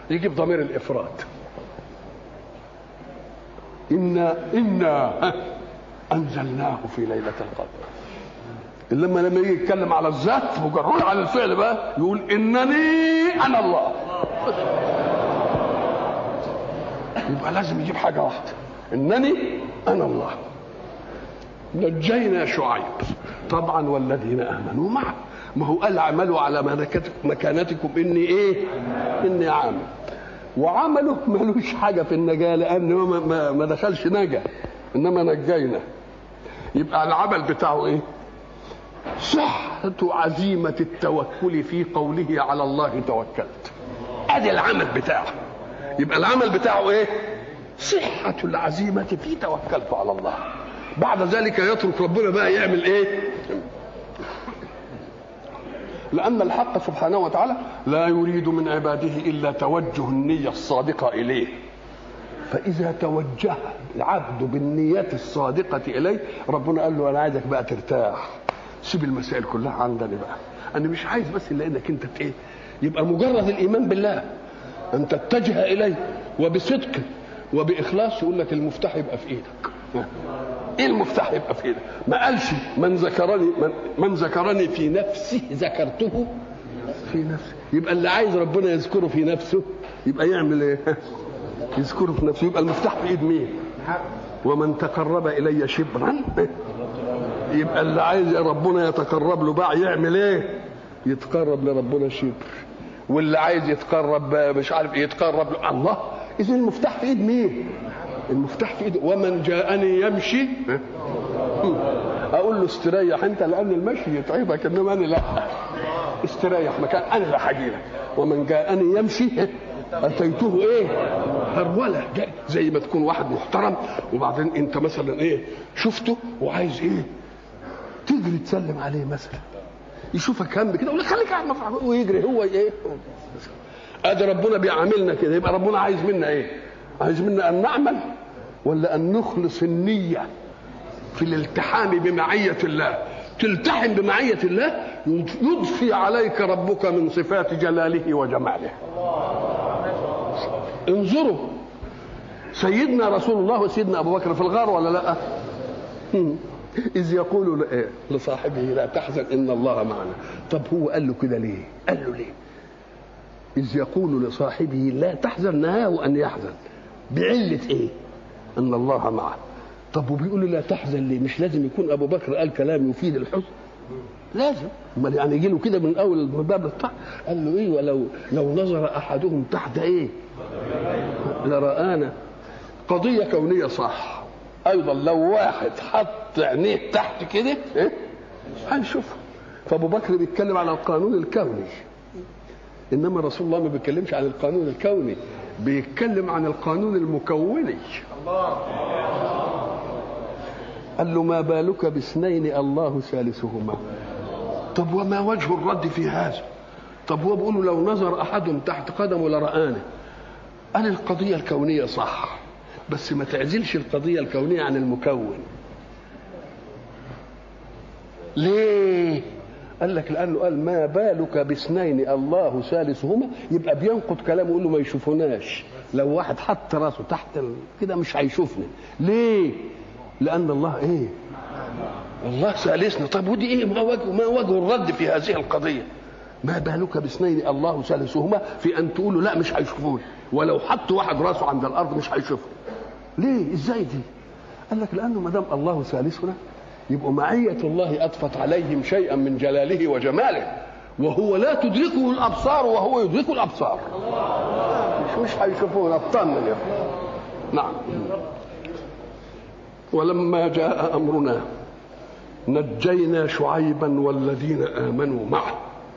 يجيب ضمير الافراد انا انا انزلناه في ليله القدر لما لما يجي يتكلم على الذات مجرد على الفعل بقى يقول انني انا الله يبقى لازم يجيب حاجه واحده انني انا الله نجينا شعيب طبعا والذين امنوا معه ما هو قال اعملوا على مكانتكم اني ايه اني عامل وعمله ملوش حاجه في النجاه لانه ما, ما, ما دخلش نجا انما نجينا يبقى العمل بتاعه ايه صحة عزيمة التوكل في قوله على الله توكلت ادي العمل بتاعه يبقى العمل بتاعه ايه صحة العزيمة في توكلت على الله بعد ذلك يترك ربنا بقى يعمل ايه لأن الحق سبحانه وتعالى لا يريد من عباده إلا توجه النية الصادقة إليه فإذا توجه العبد بالنية الصادقة إليه ربنا قال له أنا عايزك بقى ترتاح سيب المسائل كلها عندنا بقى أنا مش عايز بس إلا إنك أنت إيه يبقى مجرد الإيمان بالله أن تتجه إليه وبصدق وبإخلاص يقول لك المفتاح يبقى في إيدك ايه المفتاح يبقى في ايدك ما قالش من ذكرني من, من ذكرني في نفسه ذكرته في نفسه يبقى اللي عايز ربنا يذكره في نفسه يبقى يعمل ايه يذكره في نفسه يبقى المفتاح في ايد مين ومن تقرب الي شبرا يبقى اللي عايز ربنا يتقرب له بقى يعمل ايه يتقرب لربنا شبر واللي عايز يتقرب مش عارف يتقرب له الله اذا المفتاح في ايد مين المفتاح في ايده ومن جاءني يمشي اقول له استريح انت لان المشي يتعبك انما انا لا استريح مكان انا اللي هاجي لك ومن جاءني يمشي اتيته ايه هروله زي ما تكون واحد محترم وبعدين انت مثلا ايه شفته وعايز ايه تجري تسلم عليه مثلا يشوفك هم كده يقول لك خليك قاعد ويجري هو ايه ادي ربنا بيعاملنا كده يبقى ربنا عايز منا ايه عايز منا ان نعمل ولا ان نخلص النيه في الالتحام بمعيه الله تلتحم بمعيه الله يضفي عليك ربك من صفات جلاله وجماله انظروا سيدنا رسول الله وسيدنا ابو بكر في الغار ولا لا اذ يقول لصاحبه لا تحزن ان الله معنا طب هو قال له كده ليه قال له ليه اذ يقول لصاحبه لا تحزن نهاه ان يحزن بعلة ايه ان الله معه طب وبيقول له لا تحزن ليه مش لازم يكون ابو بكر قال كلام يفيد الحزن لازم امال يعني يجي له كده من اول باب الطاعة قال له ايه ولو لو نظر احدهم تحت ايه لرآنا قضية كونية صح ايضا لو واحد حط عينيه تحت كده ايه هنشوفها فابو بكر بيتكلم على القانون الكوني انما رسول الله ما بيتكلمش عن القانون الكوني بيتكلم عن القانون المكوني قال له ما بالك باثنين الله ثالثهما طب وما وجه الرد في هذا طب هو بيقول لو نظر احد تحت قدمه لرآنا قال القضيه الكونيه صح بس ما تعزلش القضيه الكونيه عن المكون ليه قال لك لانه قال ما بالك باثنين الله ثالثهما يبقى بينقض كلامه يقول له ما يشوفوناش لو واحد حط راسه تحت ال... كده مش هيشوفنا ليه لان الله ايه الله ثالثنا طب ودي ايه ما وجه ما وجه الرد في هذه القضيه ما بالك باثنين الله ثالثهما في ان تقولوا لا مش هيشوفوني ولو حط واحد راسه عند الارض مش هيشوفني ليه ازاي دي قال لك لانه ما دام الله ثالثنا يبقى معية الله أضفت عليهم شيئا من جلاله وجماله وهو لا تدركه الأبصار وهو يدرك الأبصار مش مش هيشوفوه اطمن يا نعم ولما جاء أمرنا نجينا شعيبا والذين آمنوا معه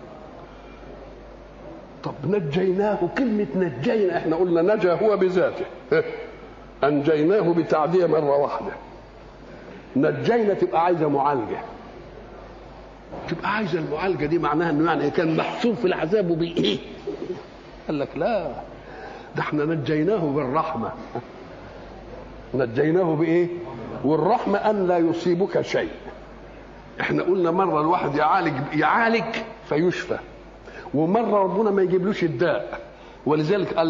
طب نجيناه كلمة نجينا احنا قلنا نجا هو بذاته أنجيناه بتعدية مرة واحدة نجينا تبقى عايزه معالجه تبقى عايزه المعالجه دي معناها انه يعني كان محصور في العذاب وبالايه قال لك لا ده احنا نجيناه بالرحمه نجيناه بايه والرحمه ان لا يصيبك شيء احنا قلنا مره الواحد يعالج يعالج فيشفى ومره ربنا ما يجيبلوش الداء ولذلك قال